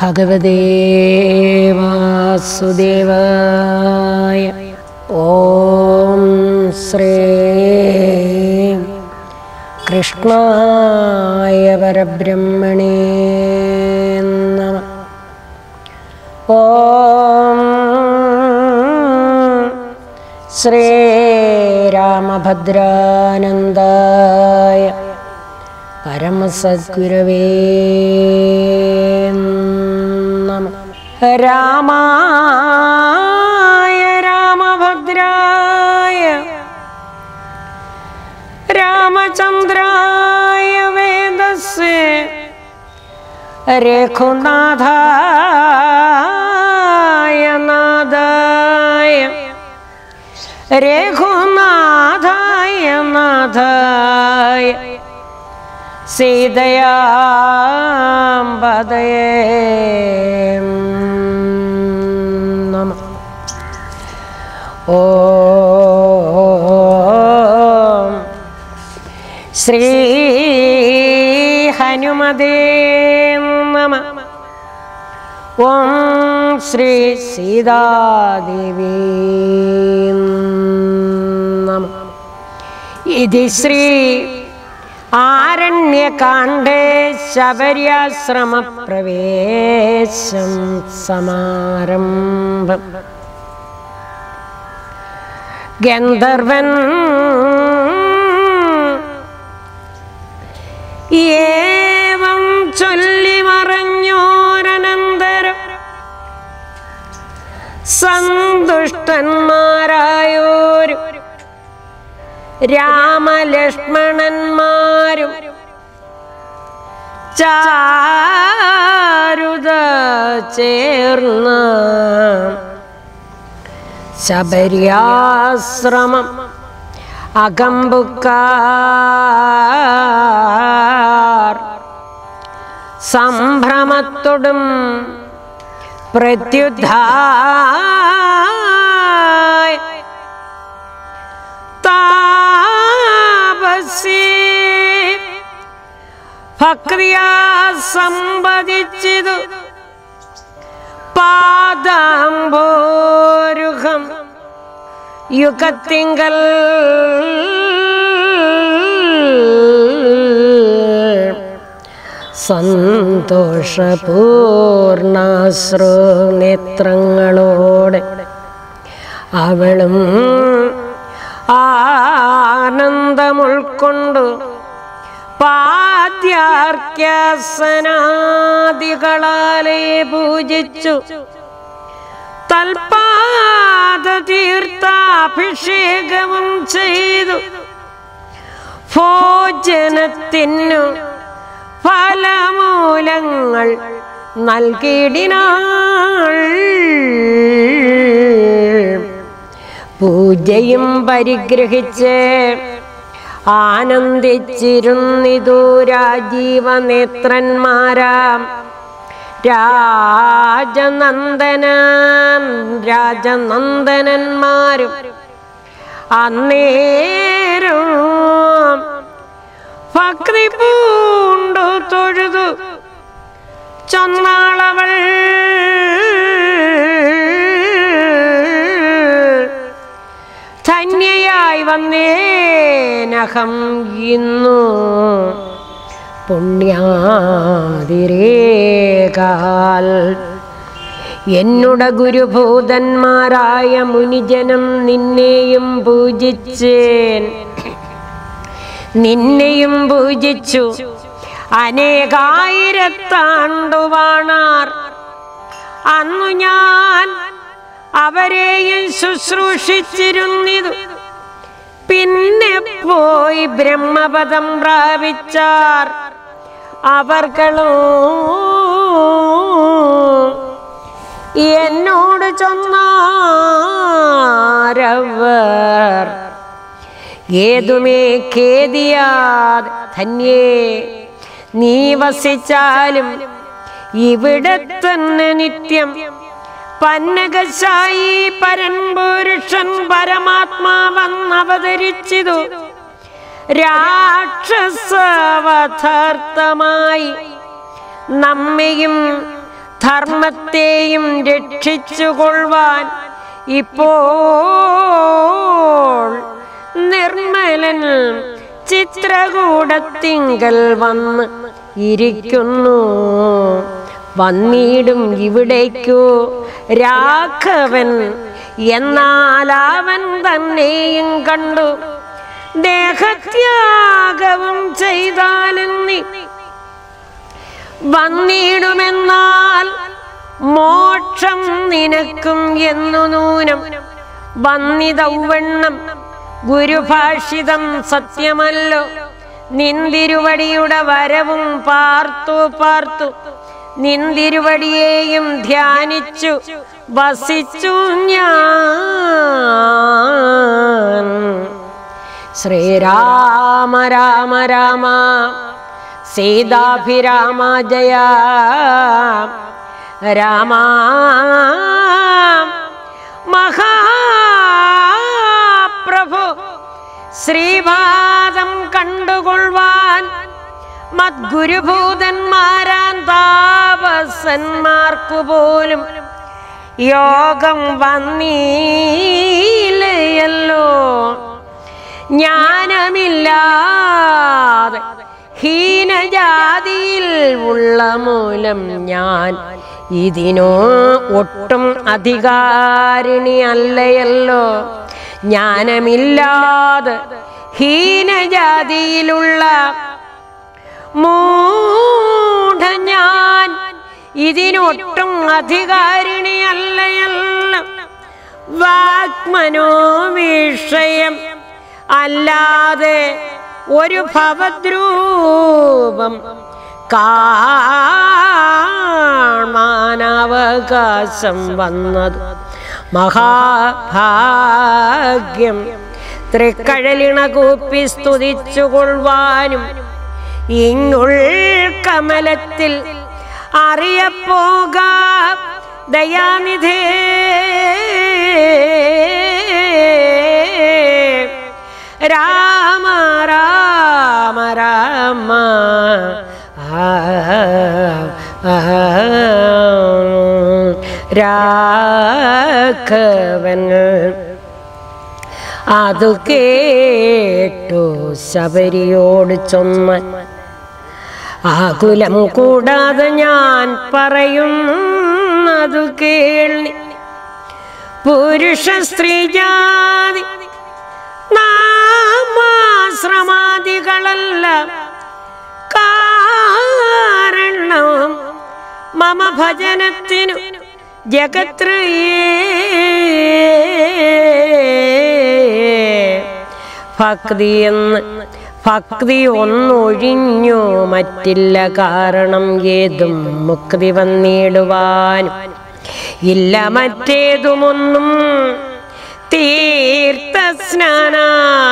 ഭഗവതേ വാസുദേവായ ഓം ശ്രീ കൃഷ്ണായ പരബ്രഹ്മണേ നമ ഓം ശ്രീരാമഭദ്രാനന്ദായ പരമസദ്ഗുരവേ നമ രാമായ രാമഭദ്രായ രാമചന്ദ്രായ വേദസ്യ രഘുനാഥായ നാദായ രഘുനാഥായ നാഥായ സീതയാമ്പതയേ നമ ഓ ശ്രീ ഹനുമതേ നമ ഓം ശ്രീ സീതാദേവി നമ ഇതി ശ്രീ ആരണ്യകാണ്ഡേ ശബര്യാശ്രമപ്രവേശം സമാരംഭം ഗന്ധർവൻ ഏവം ചൊല്ലി മറഞ്ഞോരനന്തരം സന്തുഷ്ടന്മാരായോരു രാമലക്ഷ്മണന്മാരും ചാരുത ചേർന്ന ശബര്യാശ്രമം അകമ്പുക്കാർ സംഭ്രമത്തോടും പ്രത്യുദ്ധായ താപസി ഭക്രിയാ സമ്പതിച്ചിതു പാദാംബോരുഹം യുഗത്തിങ്കൽ സന്തോഷപൂർണാശ്രു നേത്രങ്ങളോടെ അവളും ആനന്ദമുൾക്കൊണ്ടു പാദ്യാർക്യാസനാദികളാലെ പൂജിച്ചു തൽപാദ തീർത്ഥാഭിഷേകവും ചെയ്തു ഭോജനത്തിനു ഫലമൂലങ്ങൾ നൽകിയിടിനാൾ പൂജയും പരിഗ്രഹിച്ച് ആനന്ദിച്ചിരുന്നിതു രാജീവനേത്രന്മാരാം രാജനന്ദന രാജനന്ദനന്മാരും അന്നേരം ഭക്തി പൂണ്ടു തൊഴുതു ചൊന്നാളവൾ ധന്യയായി വന്നേനഹം ഇന്നു പുണ്യാതിരേകാൽ എന്നുട ഗുരുഭൂതന്മാരായ മുനിജനം നിന്നെയും പൂജിച്ചേൻ നിന്നെയും പൂജിച്ചു അനേകായിരത്താണ്ടുവാണാർ അന്നു ഞാൻ അവരെയും ശുശ്രൂഷിച്ചിരുന്നിതു പിന്നെ പോയി ബ്രഹ്മപദം പ്രാപിച്ചാർ അവർകളോ എന്നോട് ചൊന്നാരവർ ഏതുമേ ഖേദിയാത് ധന്യേ നീ വസിച്ചാലും ഇവിടെ തന്നെ നിത്യം പന്നകശായി പരൻപുരുഷൻ പരമാത്മാവന്നവതരിച്ചിതു രാക്ഷസവഥാർത്ഥമായി നമ്മയും ധർമ്മത്തെയും രക്ഷിച്ചുകൊള്ളുവാൻ ഇപ്പോൾ നിർമ്മലൻ ചിത്രകൂടത്തിങ്കൽ വന്ന് ഇരിക്കുന്നു വന്നിടും ഇവിടേക്കു രാഘവൻ എന്നാൽ അവൻ തന്നെയും കണ്ടു ദേഹത്യാഗവും ചെയ്താലും നീ വന്നിടുമെന്നാൽ മോക്ഷം നിനക്കും എന്നു നൂനം വന്നിതൗവണ്ണം ഗുരുഭാഷിതം സത്യമല്ലോ നിന്തിരുവടിയുടെ വരവും പാർത്തു പാർത്തു നിന്തിരുവടിയെയും ധ്യാനിച്ചു വസിച്ചു ഞാൻ ശ്രീരാമ രാമ രാമ സീതാഭിരാമ ജയ രാമ മഹാപ്രഭു ശ്രീപാദം കണ്ടുകൊള്ളുവാൻ മദ്ഗുരുഭൂതന്മാരാൻ താപസന്മാർക്കു പോലും യോഗം വന്നീലയല്ലോ ജ്ഞാനമില്ലാതെ ഹീനജാതിയിൽ ഉള്ള മൂലം ഞാൻ ഇതിനോ ഒട്ടും അധികാരിണി അല്ലയല്ലോ ജ്ഞാനമില്ലാതെ ഹീനജാതിയിലുള്ള മൂഢ ഞാൻ ഇതിനൊട്ടും അധികാരിണി അല്ലയല്ല വാഗ്മനോ വിഷയം അല്ലാതെ ഒരു ഭവദ്രൂപം കാണാനവകാശം വന്നത് മഹാഭാഗ്യം തൃക്കഴലിണ കൂപ്പി സ്തുതിച്ചുകൊള്ളുവാനും ഇങ്ങുൾ കമലത്തിൽ അറിയപ്പോക ദയാനിധേ രാമ രാമ രാമ ആ, ആ, രാഘവൻ അതു കേട്ടു ശബരിയോട് ചൊന്ന ആകുലം കൂടാതെ ഞാൻ പറയുന്നതു കേൾനി പുരുഷ സ്ത്രീ ജാതി നാമാശ്രമാദികളല്ല കാരണം മമ ഭജനത്തിനു ജഗത്രയേ ഭക്തി എന്ന് ഭക്തി ഒന്നൊഴിഞ്ഞു മറ്റില്ല കാരണം ഏതും മുക്തി വന്നിടുവാനും ഇല്ല മറ്റേതുമൊന്നും തീർത്ഥ സ്നാനാ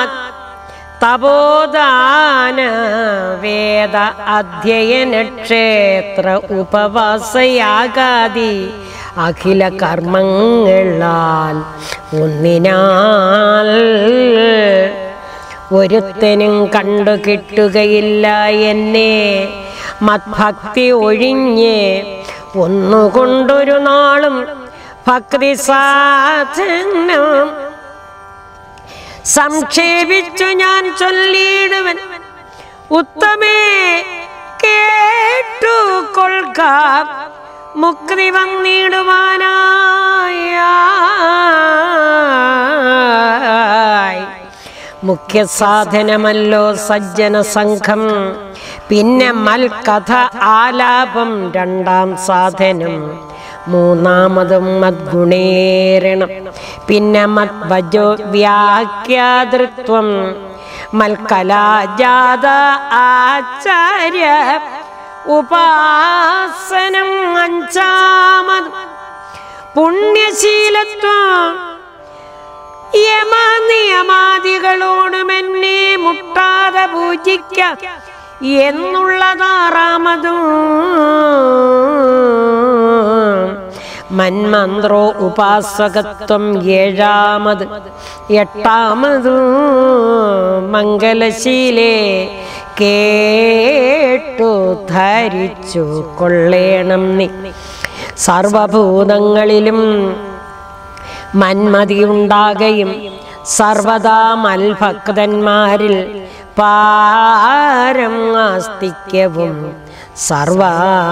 തപോദാന വേദ അധ്യയന ക്ഷേത്ര ഉപവാസയാകാതി അഖില കർമ്മങ്ങളാൽ ഒന്നിനാൽ ഒരുത്തനും കണ്ടു കിട്ടുകയില്ല എന്നെ മത്ഭക്തി ഒഴിഞ്ഞ് ഒന്നുകൊണ്ടൊരു നാളും ഭക്തി സാധനം സംക്ഷേപിച്ചു ഞാൻ ചൊല്ലിയിടുവൻ ഉത്തമേ കേട്ടു കൊൽക്ക മുക്തി വന്നിടുവാനായി മുഖ്യ സാധനമല്ലോ സജ്ജന സംഘം പിന്നെ മൽകഥ ആലാപം രണ്ടാം സാധനം മൂന്നാമതും മദ്ഗുണേരണം പിന്നെ മദ്വജോ വ്യാഖ്യാതൃത്വം മൽക്കലാജാത ആചാര്യ ഉപാസനം അഞ്ചാമത് പുണ്യശീലത്വം യമനിയമാദികളോടും എന്നെ മുട്ടാതെ പൂജിക്ക എന്നുള്ളതാറാമതും മന്മന്ത്രോ ഉപാസകത്വം ഏഴാമത് എട്ടാമതു മംഗലശീലേ കേട്ടു ധരിച്ചു കൊള്ളേണം നീ സർവഭൂതങ്ങളിലും മന്മതിയുണ്ടാകയും സർവദാ മൽഭക്തന്മാരിൽ പാരം ആസ്തിക്യവും സർവ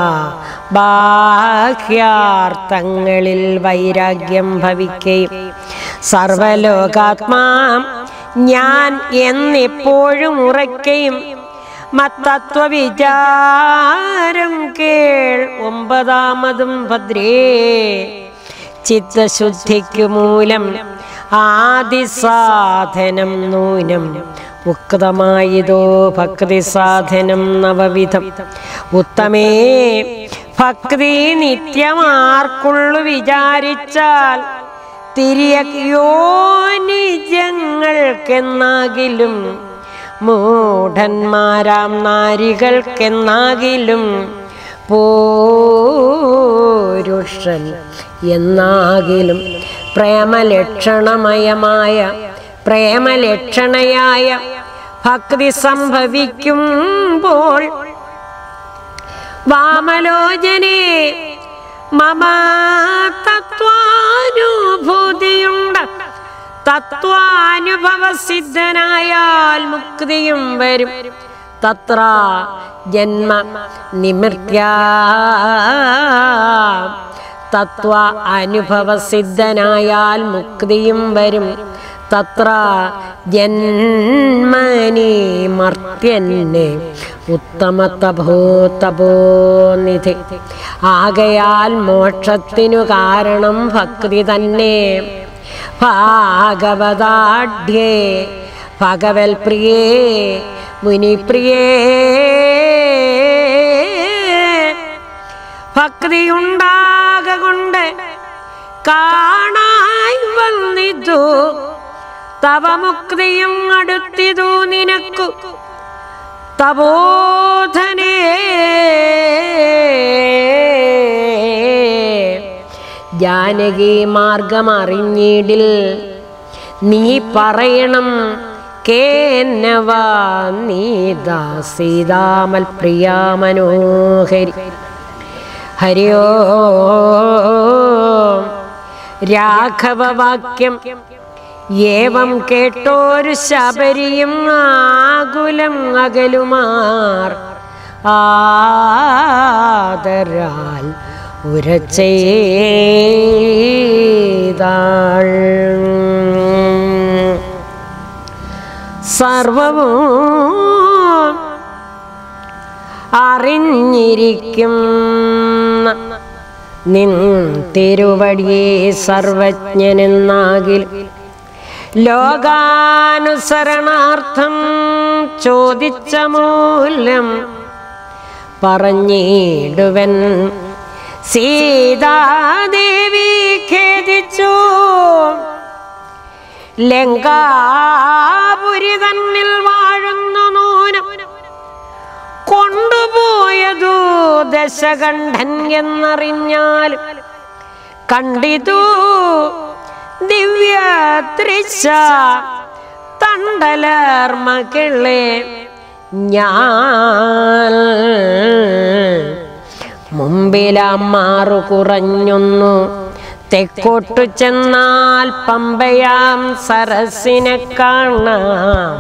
ബാഹ്യാർത്ഥങ്ങളിൽ വൈരാഗ്യം ഭവിക്കുകയും സർവലോകാത്മാ ഞാൻ എന്നെപ്പോഴും ഉറയ്ക്കയും മത്തത്വവിചാരം കേൾ ഒമ്പതാമതും ഭദ്രേ ചിത്തശുദ്ധിക്കു മൂലം ആദിസാധനം നൂനം ഉക്തമായതോ ഭക്തി സാധനം നവവിധം ഉത്തമേ ഭക്തി നിത്യമാർക്കുള്ളു വിചാരിച്ചാൽ തിരിയോ നിജങ്ങൾക്കെന്നാകിലും മൂഢന്മാരാം നാരികൾക്കെന്നാകിലും പോരുഷൻ എന്നാകിലും പ്രേമലക്ഷണമയമായ പ്രേമലക്ഷണയായ ഭക്തി സംഭവിക്കുമ്പോൾ വാമലോചനെ മമ തത്വാനുഭൂതിയുണ്ട് തത്വാനുഭവ സിദ്ധനായാൽ മുക്തിയും വരും തത്ര ജന്മ നിമൃത്യ തത്വ അനുഭവ സിദ്ധനായാൽ മുക്തിയും വരും തത്ര ജന്മനി മർത്യന് ഉത്തമ തപോ തപോനിധി ആകയാൽ മോക്ഷത്തിനു കാരണം ഭക്തി തന്നെ ഭാഗവതാഢ്യേ ഭഗവൽ പ്രിയേ മുനിപ്രിയേ ഭക്തിയുണ്ടാകൊണ്ട് കാണായി വന്നിതു തവമുക്തിയും അടുത്തിതു നിനക്കു തബോധനേ ജാനകി മാർഗം അറിഞ്ഞിടിൽ നീ പറയണം കേന്നവാ നീതാ സീതാമൽ പ്രിയ മനോഹരി ഹരിയോ രാഘവവാക്യം ഏവം കേട്ടോരു ശബരിയും ആകുലം അകലുമാർ ആദരാൽ ഉരച്ചേതാൾ സർവവും അറിഞ്ഞിരിക്കും നിൻ തിരുവടിയെ സർവജ്ഞനെന്നാകിൽ ലോകാനുസരണാർത്ഥം ചോദിച്ച മൂലം പറഞ്ഞിടുവൻ സീതാദേവി ഖേദിച്ചു ലങ്കാപുരി തന്നിൽ വാഴുന്നു നൂനം കൊണ്ടുപോയതു ദശകണ്ഠൻ എന്നറിഞ്ഞാൽ കണ്ടിതു ദിവ്യ തൃശ തണ്ടലർ മകളെ ഞാൻ മുമ്പിലമ്മാറു കുറഞ്ഞൊന്നു തെക്കോട്ടു ചെന്നാൽ പമ്പയാം സരസിനെ കാണാം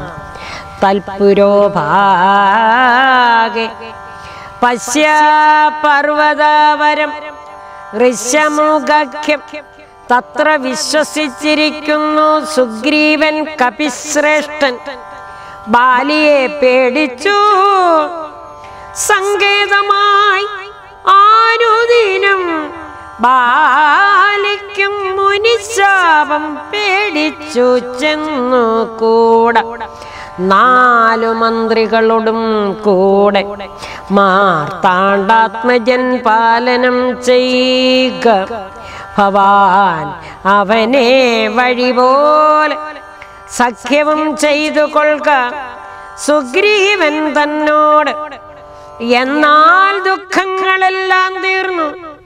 തൽപുരോഭാഗെ പശ്യ പർവതവരം ഋഷമുഖ്യം തത്ര വിശ്വസിച്ചിരിക്കുന്നു സുഗ്രീവൻ കപിശ്രേഷ്ഠൻ ബാലിയെ പേടിച്ചു സങ്കേതമായി ആനുദിനം ബാലിക്കും മുനിശാപം പേടിച്ചു ചെന്നു കൂടെ നാലു മന്ത്രികളോടും കൂടെ മാർത്താണ്ഡാത്മജൻ പാലനം ചെയ്യുക ഭവാൻ അവനെ വഴി പോലെ സഖ്യവും ചെയ്തു കൊള്ളുക സുഗ്രീവൻ തന്നോട് എന്നാൽ ദുഃഖങ്ങളെല്ലാം തീർന്നു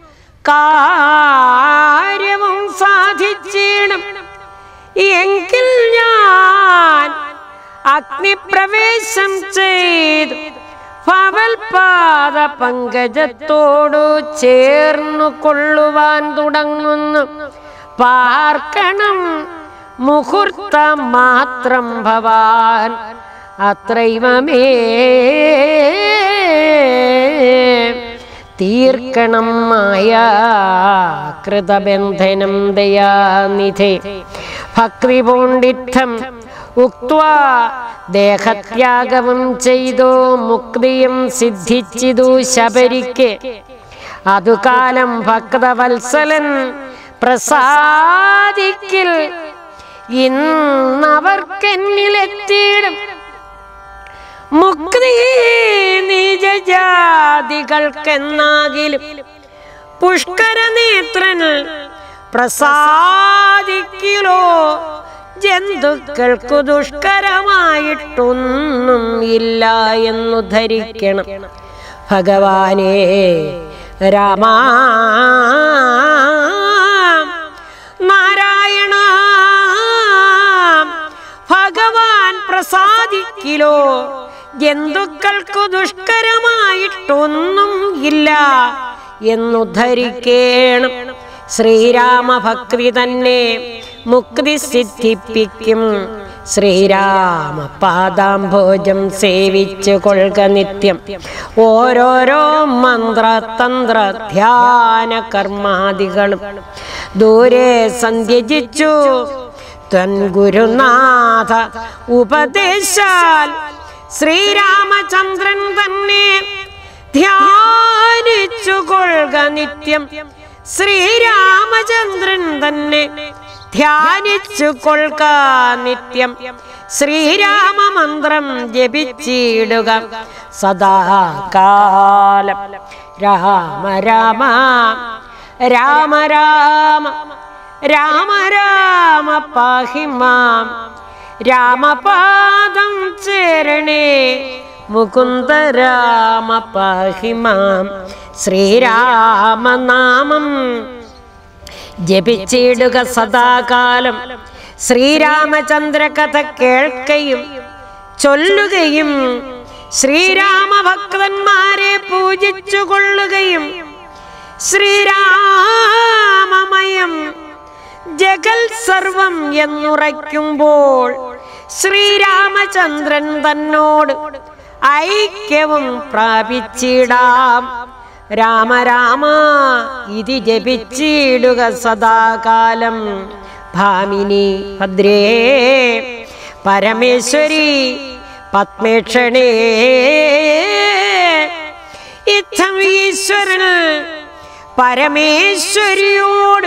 കാര്യവും സാധിച്ചിടും എങ്കിൽ ഞാൻ അഗ്നിപ്രവേശം ചെയ്തു ഭവൽപാദ പങ്കജത്തോടു ചേർന്നു കൊള്ളുവാൻ തുടങ്ങുന്നു പാർക്കണം മുഹൂർത്തം മാത്രം ഭവാൻ അത്രൈവമേ തീർക്കണം മായ കൃതബന്ധനം ദയാനിധേ ഭക്തി പൂണ്ടിത്തം ഉക്വാ ദേഹത്യാഗവും ചെയ്തു മുക്തിയും സിദ്ധിച്ചിതു ശബരിക്ക് അതുകാലം ഭക്തവത്സലൻ പ്രസാദിക്കിൽ ഇന്നവർക്കെന്നിലെത്തിയിടും മുക്തി നിജജാതികൾക്കെന്നാകിലും പുഷ്കര നേത്രന് പ്രസാദിക്കിലോ ജന്തുക്കൾക്കു ദുഷ്കരമായിട്ടൊന്നും ഇല്ല എന്നു ധരിക്കണം ഭഗവാനെ രാമ നാരായണ ഭഗവാൻ പ്രസാദിക്കിലോ ജന്തുക്കൾക്കു ദുഷ്കരമായിട്ടൊന്നും ഇല്ല എന്നു ധരിക്കേണം ശ്രീരാമഭക്തി തന്നെ മുക്തി സിദ്ധിപ്പിക്കും ശ്രീരാമ പാദാംഭോജം സേവിച്ചു കൊള്ളുക നിത്യം ഓരോരോ മന്ത്രതന്ത്ര ധ്യാന കർമാദികളും ദൂരെ സന്ധ്യജിച്ചു തൻ ഗുരുനാഥ ഉപദേശാൽ ശ്രീരാമചന്ദ്രൻ തന്നെ ധ്യാനിച്ചു കൊള്ളുക നിത്യം ശ്രീരാമചന്ദ്രൻ തന്നെ ധ്യാനിച്ചു കൊള്ളുക നിത്യം ശ്രീരാമമന്ത്രം ജപിച്ചിടുക സദാകാലം രാമ രാമ രാമ രാമ രാമ രാമ പാഹി മാം രാമപാദം ചേരണേ മുകുന്ദ രാമ പാഹി മാം ശ്രീരാമനാമം ജപിച്ചിടുക സദാകാലം ശ്രീരാമചന്ദ്ര കഥ കേൾക്കയും ചൊല്ലുകയും ശ്രീരാമഭക്തന്മാരെ പൂജിച്ചു കൊള്ളുകയും ശ്രീരാമമയം ജഗൽ സർവം എന്നുറയ്ക്കുമ്പോൾ ശ്രീരാമചന്ദ്രൻ തന്നോട് ഐക്യവും പ്രാപിച്ചിടാം രാമ രാമ ഇതി ജപിച്ചിടുക സദാകാലം ഭാമിനി ഭദ്രേ പരമേശ്വരി പത്മേക്ഷണേ ഇത്തം ഈശ്വരൻ പരമേശ്വരിയോട്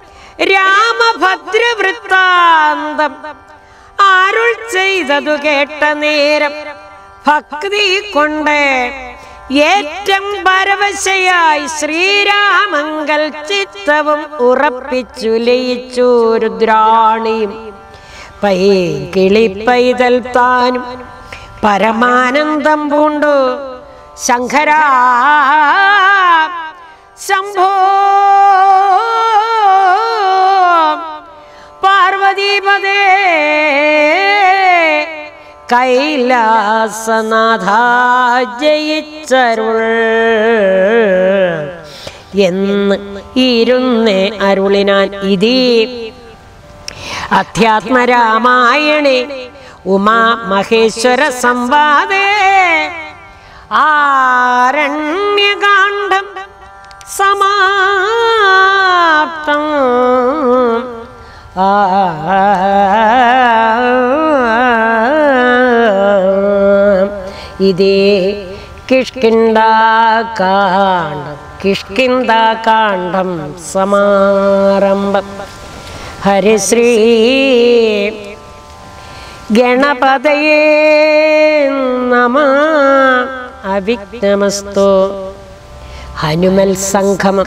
രാമഭദ്രവൃത്താന്തം അരുൾ ചെയ്തതു കേട്ട നേരം ഭക്തി കൊണ്ട് ഏറ്റം പരവശയായി ശ്രീരാമങ്കൽ ചിത്തവും ഉറപ്പിച്ചു ലയിച്ചു രുദ്രാണിയും പൈ കിളിപ്പൈതൽ താനും പരമാനന്ദം പൂണ്ടു ശങ്കരാ ശംഭോ പാർവതീപദേ കൈലാസനാഥ ജയിച്ചരുൾ എന്ന് ഇരുന്ന് അരുളിനാൻ ഇതീ അധ്യാത്മരാമായണേ ഉമാ മഹേശ്വര സംവാദേ ആരണ്യകാന്ഡം സമാപ്തം ആ ഇതേ കിഷ്കിന്ദാകാണ്ഡം കിഷ്കിന്ദാകാണ്ഡം സമാരംഭം ഹരിശ്രീ ഗണപതയേ നമ അവിഘ്നമസ്തു ഹനുമൽ സംഗമം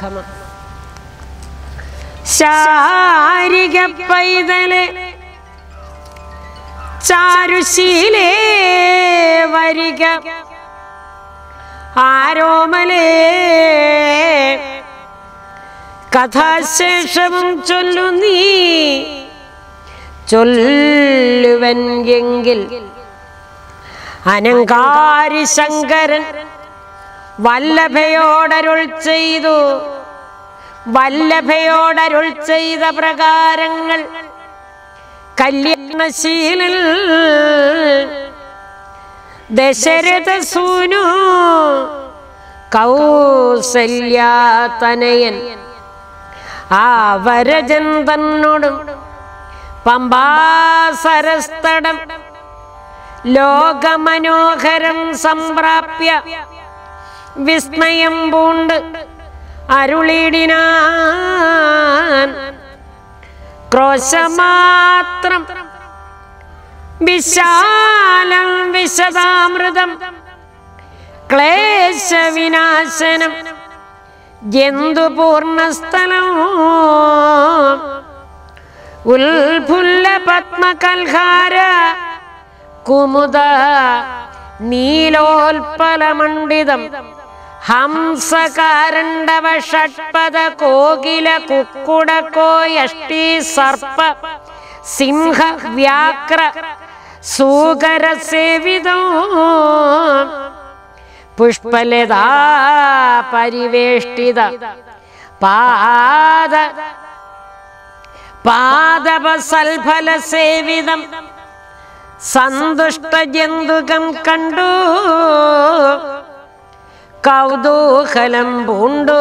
ശാരിക പൈതലെ ചാരുശീലേ വരിക ആരോമലേ കഥാശേഷവും ചൊല്ലു നീ ചൊല്ലുവൻ എങ്കിൽ അനങ്കാരി ശങ്കരൻ വല്ലഭയോടരുൾ ചെയ്തു വല്ലഭയോടരുൾ ചെയ്ത പ്രകാരങ്ങൾ കല്യാണശീലിൽ ദശരഥ സൂനു കൗസല്യാതനയൻ ആ വരജൻ തന്നോടും പമ്പാസരസ്തടം ലോകമനോഹരം സംപ്രാപ്യ വിസ്മയം പൂണ്ട് അരുളിടിനാൻ ക്രോശമാത്രം വിശാലം വിശദാമൃതം ക്ലേശവിനാശനം ജന്തുപൂർണസ്ഥലം ഉൽഫുല്ല പത്മകൽഹാര കുമുദ നീലോൽപലമണ്ഡിതം ഹംസകാരണ്ടവ ഷഡ്പദ കോകില കുക്കുടക്കോ യഷ്ടി സർപ്പ സിംഹ വ്യാക്ര സൂകര സേവിതോ പുഷ്പലതാ പരിവേഷ്ടിത പാദ പാദപസൽഫല സേവിതം സന്തുഷ്ട ജന്തുകം കണ്ടു കൗതൂഹലം പൂണ്ടു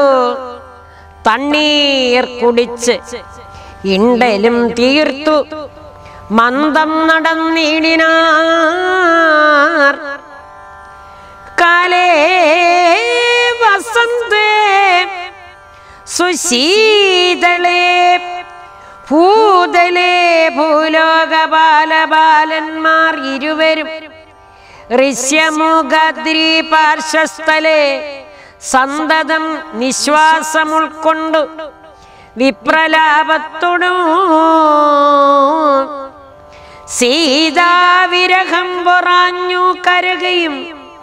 തണ്ണീർ കുടിച്ച് ഇണ്ടലും തീർത്തു മന്ദം നടന്നിടിനാർ കാലേ വസന്തേ സുശീതളേ ഭൂതലേ ഭൂലോകപാലബാലന്മാർ ഇരുവരും ഋഷ്യമുഖദ്രി പാർശ്വസ്ഥലേ സന്തതം നിശ്വാസം ഉൾക്കൊണ്ടു വിപ്രലാപത്തോടും സീതാവിരഹം പൊറാഞ്ഞു കരുകയും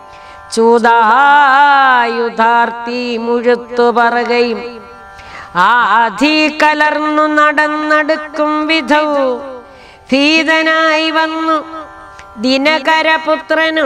ചൂതായുധാർത്തി മുഴുത്തു പറകയും ആധി കലർന്നു നടന്നടുക്കും വിധൗ ഭീതനായി വന്നു ദിനകരപുത്രനു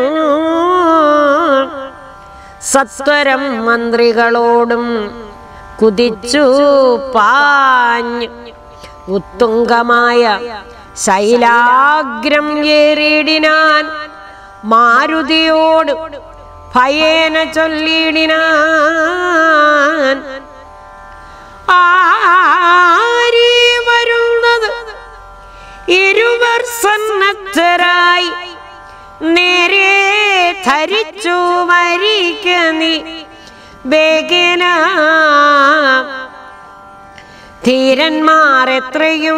സത്വരം മന്ത്രികളോടും കുതിച്ചു പാഞ്ഞു ഉത്തുംഗമായ ശൈലാഗ്രം ഏറിയിടിനാൻ മാരുതിയോട് ഭയേന ചൊല്ലിയിടിനാൻ ആരീ വരുന്നത് ഇരുവർ സന്നദ്ധരായി നേരെ ധരിച്ചു വരിക നീ വേഗന ധീരന്മാർ എത്രയും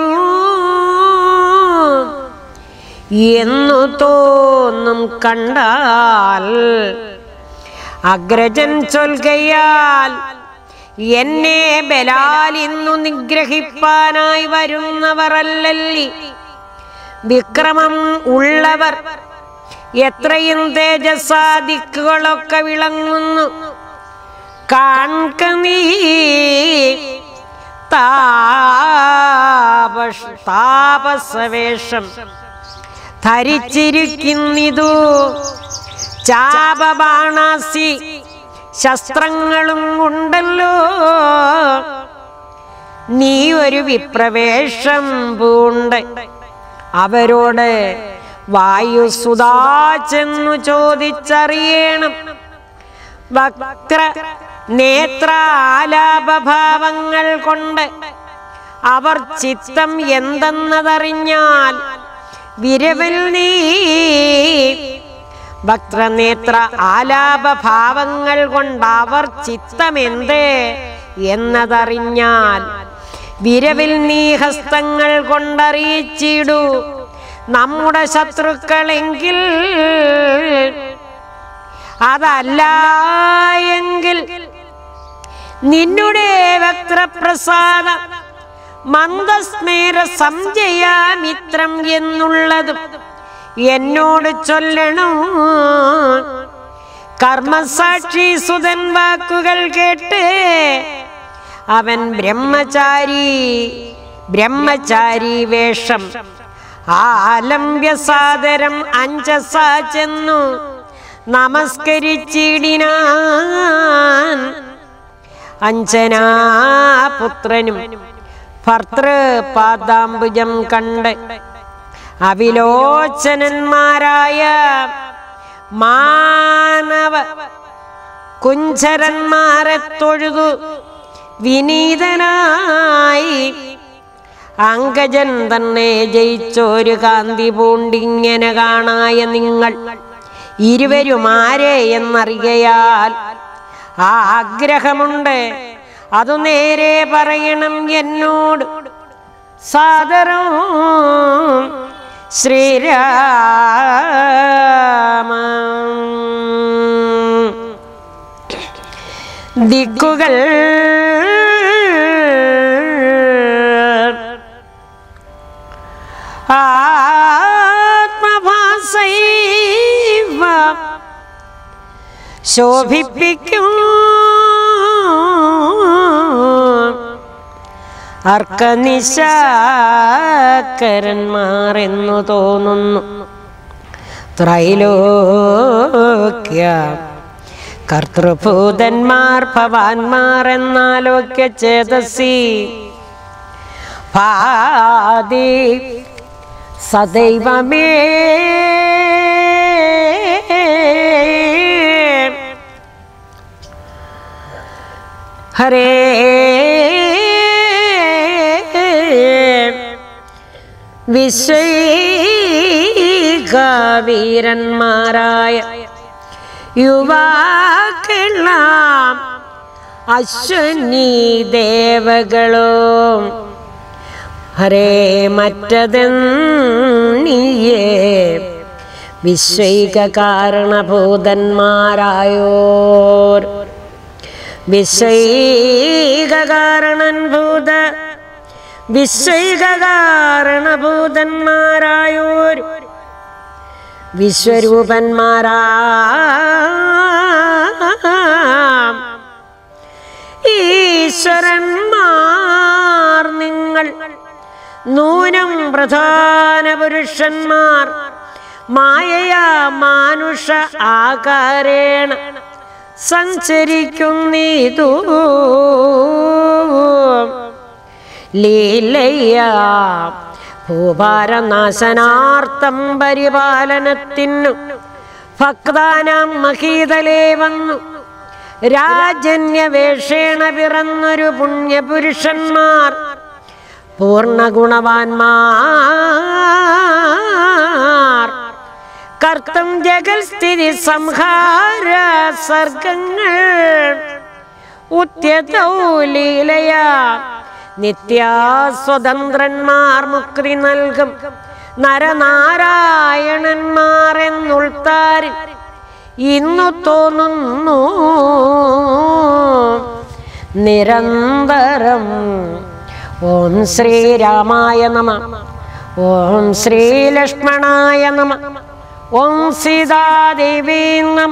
എന്നു തോന്നും കണ്ടാൽ അഗ്രജൻ ചൊൽകയാൽ എന്നെ ബലാൽ ഇന്നു നിഗ്രഹിപ്പാനായി വരുന്നവരല്ലല്ലി വിക്രമം ഉള്ളവർ എത്രയും തേജസാദിക്കുകളൊക്കെ വിളങ്ങുന്നു കാൺക നീ താപ- താപസവേഷം ധരിച്ചിരിക്കുന്നിതു ചാപബാണാസി ശസ്ത്രങ്ങളും ഉണ്ടല്ലോ നീ ഒരു വിപ്രവേശം പൂണ്ട് അവരോട് വായുസുതാ ചെന്നു ചോദിച്ചറിയണം വക്ര നേത്രാലാപഭാവങ്ങൾ കൊണ്ട് അവർ ചിത്തം എന്തെന്നതറിഞ്ഞാൽ വിരവിൽ നീ വക്രനേത്ര ആലാപഭാവങ്ങൾ കൊണ്ട് അവർ ചിത്തമെന്ത് എന്നതറിഞ്ഞാൽ വിരവിൽ നീ ഹസ്തങ്ങൾ കൊണ്ടറിയിച്ചിടൂ നമ്മുടെ ശത്രുക്കളെങ്കിൽ അതല്ല എങ്കിൽ നിന്നുടെ വക്രപ്രസാദ മന്ദസ്മേര സംജയാമിത്രം എന്നുള്ളതും എന്നോട് ചൊല്ലണം കർമ്മസാക്ഷി സുതൻ വാക്കുകൾ കേട്ട് അവൻ ബ്രഹ്മചാരി ബ്രഹ്മചാരി വേഷം ആലംബ്യസാദരം അഞ്ചസ ചെന്നു നമസ്കരിച്ചിടിനാൻ അഞ്ജനാപുത്രനും ഭർത്തൃപാദാംബുജം കണ്ട് അവിലോചനന്മാരായ മാനവ കുഞ്ചരന്മാരെ തൊഴുതു വിനീതനായി അങ്കജൻ തന്നെ ജയിച്ചൊരു കാന്തി പൂണ്ടിങ്ങനെ കാണായ നിങ്ങൾ ഇരുവരും ആരെ എന്നറിയയാൽ ആ ആഗ്രഹമുണ്ട് അതു നേരെ പറയണം എന്നോട് സാദരം ശ്രീരാമ ദിക്കുകൾ ആത്മഭാസൈവ ശോഭിപ്പിക്കും അർക്കനിശാക്കരന്മാർ എന്നു തോന്നുന്നു ത്രൈലോക്യ കർത്തൃഭൂതന്മാർ ഭവാന്മാർ എന്നാലോക്യ ചേതസി ഭാതി സദൈവമേ ഹരേ വിശ്വീകവീരന്മാരായ യുവാക്കെല്ലാം അശ്വനി ദേവകളും ഹരേ മറ്റതെന്നീയേ വിശ്വൈക കാരണഭൂതന്മാരായോർ വിശ്വൈക കാരണൻ ഭൂത വിശ്വൈക കാരണഭൂതന്മാരായോർ വിശ്വരൂപന്മാരാ ഈശ്വരന്മാർ നിങ്ങൾ നൂനം പ്രധാന പുരുഷന്മാർ മായയാ മാനുഷ ആകാരേണ സഞ്ചരിക്കുന്നീതു ലീലയ്യ ഭൂഭാരനാശനാർത്ഥം പരിപാലനത്തിനു ഭക്താനാം മഹീതലേ വന്നു രാജന്യവേഷേണ പിറന്നൊരു പുണ്യപുരുഷന്മാർ പൂർണ്ണഗുണവാന്മാർ കർത്തം ജഗൽസ്ഥിതി സംഹാര സർഗങ്ങൾ ഉദ്യതൗ ലീലയ നിത്യാസ്വതന്ത്രന്മാർ മുക്തി നൽകും നരനാരായണന്മാർ എന്നുൾത്താരിൽ ഇന്നു തോന്നുന്നു നിരന്തരം ഓം ശ്രീരാമായ നമ ഓം ശ്രീലക്ഷ്മണായ നമ ഓം സീതാദേവീ നമ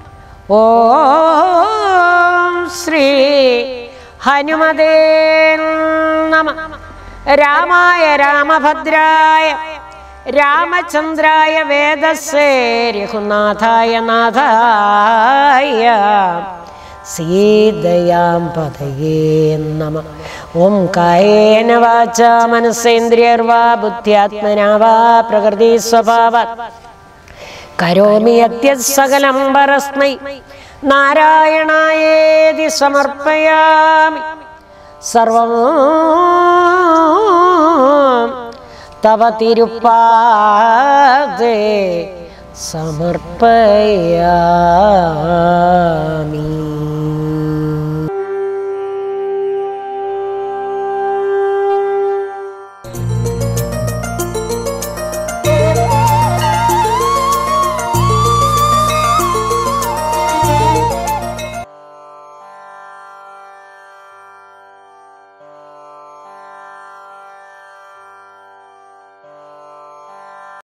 ഓം ശ്രീ ഹനുമതേ നമ രാമായ രാമഭദ്രായ രാമചന്ദ്രായ വേദസേ രഘുനാഥായ നാഥായ സീതയാം പതയേ നമ ഓം കായേന വാച മനസ്സേന്ദ്രിയർവാ ബുദ്ധ്യാത്മനാ വാ പ്രകൃതി സ്വഭാവ കരോമി അത്യസകലം പരസ്മൈ നാരായണായേതി സമർപ്പയാമി സർവം തവ തിരുപ്പാതേ സമർപ്പയാമി